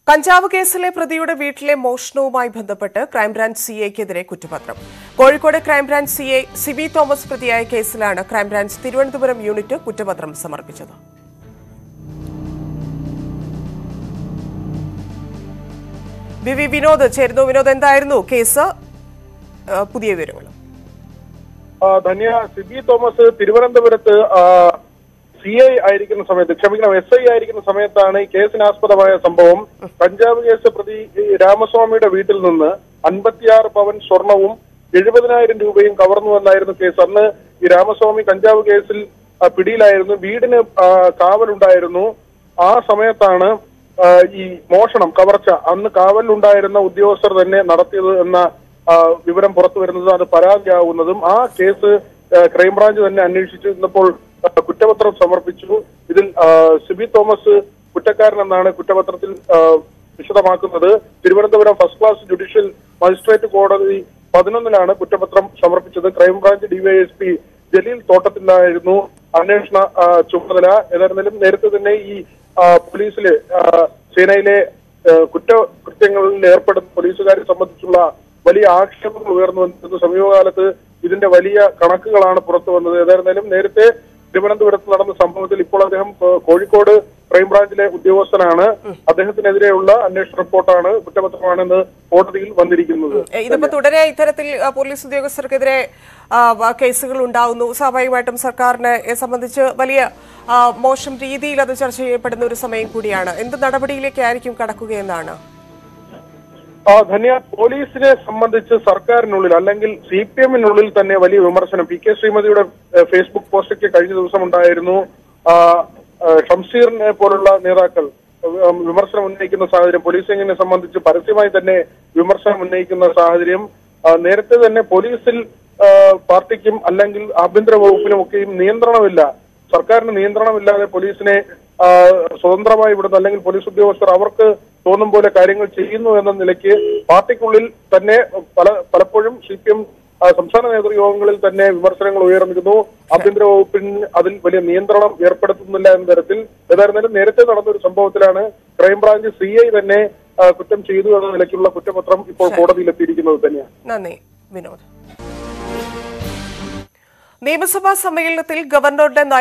കഞ്ചാവ് കേസിലെ പ്രതിയുടെ വീട്ടിലെ മോഷണവുമായി ബന്ധപ്പെട്ട് ക്രൈംബ്രാഞ്ച് സി എക്കെതിരെ കുറ്റപത്രം Kozhikode crime branch C A Sibi Thomas പ്രതിയായ കേസിലാണ് ക്രൈംബ്രാഞ്ച് തിരുവനന്തപുരം യൂണിറ്റ് കുറ്റപത്രം സമർപ്പിച്ചത് വി വി വിനോദ് ചേരുന്നു വിനോദ് എന്തായിരുന്നു കേസ് ആ, പുതിയ വിവരങ്ങൾ ആ, ധന്യ സിബി തോമസ് തിരുവനന്തപുരത്ത് സി ഐ ആയിരിക്കുന്ന സമയത്ത് ക്ഷമിക്കണം എസ് ഐ ആയിരിക്കുന്ന സമയത്താണ് ഈ കേസിനാസ്പദമായ സംഭവം കഞ്ചാവ് കേസ് പ്രതി ഈ രാമസ്വാമിയുടെ വീട്ടിൽ നിന്ന് അൻപത്തിയാറ് പവൻ സ്വർണവും എഴുപതിനായിരം രൂപയും കവർന്നുവെന്നായിരുന്നു കേസ് അന്ന് ഈ രാമസ്വാമി കഞ്ചാവ് കേസിൽ ആ, പിടിയിലായിരുന്നു വീടിന് ആ, കാവലുണ്ടായിരുന്നു ആ സമയത്താണ് ആ, ഈ മോഷണം കവർച്ച അന്ന് കാവലിലുണ്ടായിരുന്ന ഉദ്യോഗസ്ഥർ തന്നെ നടത്തിയത് എന്ന ആ, വിവരം പുറത്തു വരുന്നത് അത് പരാതിയാവുന്നതും ആ കേസ് ആ, ക്രൈംബ്രാഞ്ച് തന്നെ അന്വേഷിച്ചു ഇന്നിപ്പോൾ ആ, കുറ്റപത്രം സമർപ്പിച്ചു ഇതിൽ ആ, സിബി തോമസ് കുറ്റക്കാരനെന്നാണ് കുറ്റപത്രത്തിൽ ആ, വിശദമാക്കുന്നത് Thiruvananthapuram first class judicial magistrate കോടതി പതിനൊന്നിലാണ് കുറ്റപത്രം സമർപ്പിച്ചത് ക്രൈംബ്രാഞ്ച് ഡിവൈഎസ്പി ജലീൽ തോട്ടത്തിലായിരുന്നു അന്വേഷണ ആ, ചുമതല ഏതായിരുന്നാലും നേരത്തെ തന്നെ ഈ ആ, പോലീസിലെ ആ, സേനയിലെ ആ, കുറ്റകൃത്യങ്ങളിൽ ഏർപ്പെടുന്ന പോലീസുകാരെ സംബന്ധിച്ചുള്ള വലിയ ആക്ഷേപങ്ങൾ ഉയർന്നു വന്നിരുന്നു സമീപകാലത്ത് ഇതിന്റെ വലിയ കണക്കുകളാണ് പുറത്തു വന്നത് ഏതായിരുന്നാലും നേരത്തെ തിരുവനന്തപുരത്ത് നടന്ന സംഭവത്തിൽ ഇപ്പോൾ അദ്ദേഹം കോ- കോഴിക്കോട് ക്രൈംബ്രാഞ്ചിലെ ഉദ്യോഗസ്ഥനാണ് അദ്ദേഹത്തിനെതിരെയുള്ള അന്വേഷണ റിപ്പോർട്ടാണ് കുറ്റപത്രമാണെന്ന് കോടതിയിൽ വന്നിരിക്കുന്നത് ഏ, ഇതിപ്പോ തുടരെ ഇത്തരത്തിൽ ആ, പോലീസ് ഉദ്യോഗസ്ഥർക്കെതിരെ ആ, വ- കേസുകൾ ഉണ്ടാവുന്നു സ്വാഭാവികമായിട്ടും സർക്കാരിനെ ഏ, സംബന്ധിച്ച് വലിയ ആ, മോശം രീതിയിൽ അത് ചർച്ച ചെയ്യപ്പെടുന്ന ഒരു സമയം കൂടിയാണ് എന്ത് നടപടിയിലേക്കായിരിക്കും കടക്കുകയെന്നാണ് ആ ധന്യ പോലീസിനെ സംബന്ധിച്ച് സർക്കാരിനുള്ളിൽ അല്ലെങ്കിൽ സി പി എമ്മിനുള്ളിൽ തന്നെ വലിയ വിമർശനം പി കെ ശ്രീമതിയുടെ ഏഹ്, ഫേസ്ബുക്ക് പോസ്റ്റൊക്കെ കഴിഞ്ഞ ദിവസം ഉണ്ടായിരുന്നു ആ, ആ, ഷംസീറിനെ പോലുള്ള നേതാക്കൾ ഏഹ്, വിമർശനം ഉന്നയിക്കുന്ന സാഹചര്യം പോലീസിനെ സംബന്ധിച്ച് പരസ്യമായി തന്നെ വിമർശനം ഉന്നയിക്കുന്ന സാഹചര്യം ആ, നേരത്തെ തന്നെ പോലീസിൽ ആ, പാർട്ടിക്കും അല്ലെങ്കിൽ ആഭ്യന്തര വകുപ്പിനും ഒക്കെയും നിയന്ത്രണമില്ല സർക്കാരിന് നിയന്ത്രണമില്ലാതെ പോലീസിനെ ആ, സ്വതന്ത്രമായി വിടുന്നു അല്ലെങ്കിൽ പോലീസ് ഉദ്യോഗസ്ഥർ അവർക്ക് തോന്നും പോലെ കാര്യങ്ങൾ ചെയ്യുന്നു എന്ന നിലയ്ക്ക് പാർട്ടിക്കുള്ളിൽ തന്നെ പല പലപ്പോഴും സി പി എം സംസ്ഥാന നേതൃയോഗങ്ങളിൽ തന്നെ വിമർശനങ്ങൾ ഉയർന്നിരുന്നു ആഭ്യന്തര വകുപ്പിന് അതിൽ വലിയ നിയന്ത്രണം ഏർപ്പെടുത്തുന്നില്ല എന്ന തരത്തിൽ ഏതായിരുന്നാലും നേരത്തെ നടന്ന ഒരു സംഭവത്തിലാണ് ക്രൈംബ്രാഞ്ച് സി ഐ തന്നെ ആ, കുറ്റം ചെയ്തു എന്ന നിലയ്ക്കുള്ള കുറ്റപത്രം ഇപ്പോൾ കോടതിയിൽ എത്തിയിരിക്കുന്നത് തന്നെയാണ് നന്ദി വിനോദ് നിയമസഭാ സമ്മേളനത്തിൽ ഗവർണറുടെ